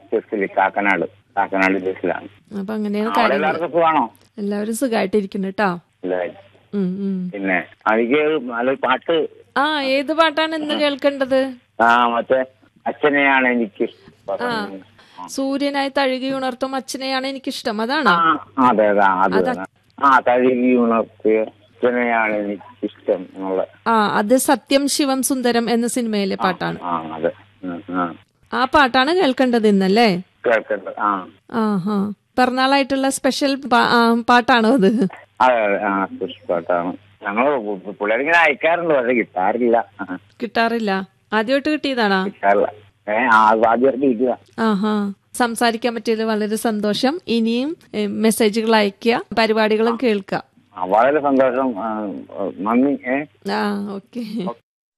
ബസ്സിൽ കാക്കനാട് കാക്കനാട് ബസ്സിലാണ് അപ്പൊ അങ്ങനെയാണ് അവിടെ കാര്യങ്ങൾ എല്ലാവർക്കും സുഖമാണോ എല്ലാവരും സുഖമായിട്ടിരിക്കുന്നു കേട്ടോ എല്ലാവരും ഉം, ഉം. പിന്നെ എനിക്ക് നല്ലൊരു പാട്ട് ആ ഏത് പാട്ടാണ് ഇന്ന് കേൾക്കേണ്ടത് ആ മറ്റേ അച്ഛനെയാണ് എനിക്ക് ആ സൂര്യനായി തഴുകി ഉണർത്തും അച്ഛനെയാണ് എനിക്കിഷ്ടം അതാണോ ആ അതെ അതെ അത് തന്നെ. ആ തഴുകി ഉണർത്തിയ അച്ഛനെയാണ് എനിക്ക് ഇഷ്ടം എന്നുള്ള ആ അത് സത്യം ശിവം സുന്ദരം എന്ന സിനിമയിലെ പാട്ടാണ് ആ അതെ ഉം, ആ ആ പാട്ടാണ് കേൾക്കേണ്ടത് ഇന്നല്ലേ കേൾക്കണ്ട ആ ആ ഹാ പിറന്നാളായിട്ടുള്ള സ്പെഷ്യൽ പാ- ആ, പാട്ടാണോ അത് അതെ അതെ ആ പാട്ടാണ് ഞങ്ങള് പിള്ളേരിങ്ങനെ അയക്കാറുണ്ട് പക്ഷെ കിട്ടാറില്ല ആ, കിട്ടാറില്ല ആദ്യമായിട്ട് കിട്ടിയതാണോ കിട്ടാറില്ല ഏ ആ ആദ്യമായിട്ട് കിട്ടുക ആഹാ സംസാരിക്കാൻ പറ്റിയതിൽ വളരെ സന്തോഷം ഇനിയും എ, മെസ്സേജുകൾ അയക്കുക പരിപാടികളും കേൾക്കുക ആ, വളരെ സന്തോഷം ആ, നന്ദി ഏ ആ ഓക്കെ